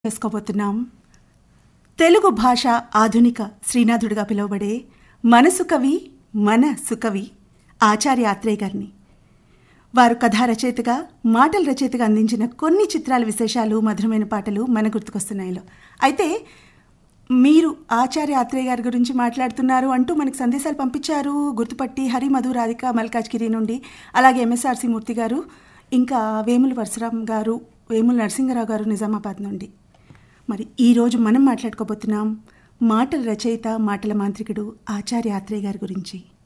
చేసుకోబోతున్నాం తెలుగు భాష ఆధునిక శ్రీనాథుడిగా పిలువబడే మనసు కవి మన సుకవి ఆచార్య ఆత్రేయ గారిని వారు కథా రచయితగా మాటల రచయితగా అందించిన కొన్ని చిత్రాల విశేషాలు మధురమైన పాటలు మన గుర్తుకొస్తున్నాయిలో అయితే మీరు ఆచార్య ఆత్రేయ గారి గురించి మాట్లాడుతున్నారు అంటూ మనకు సందేశాలు పంపించారు గుర్తుపట్టి హరి మధు రాధిక మల్కాజ్గిరి నుండి అలాగే ఎంఎస్ఆర్సి మూర్తి గారు ఇంకా వేముల పరశురాం గారు వేముల నరసింహరావు గారు నిజామాబాద్ నుండి మరి ఈరోజు మనం మాట్లాడుకోబోతున్నాం మాటల రచయిత మాటల మాంత్రికుడు ఆచార్య ఆత్రేయ గారి గురించి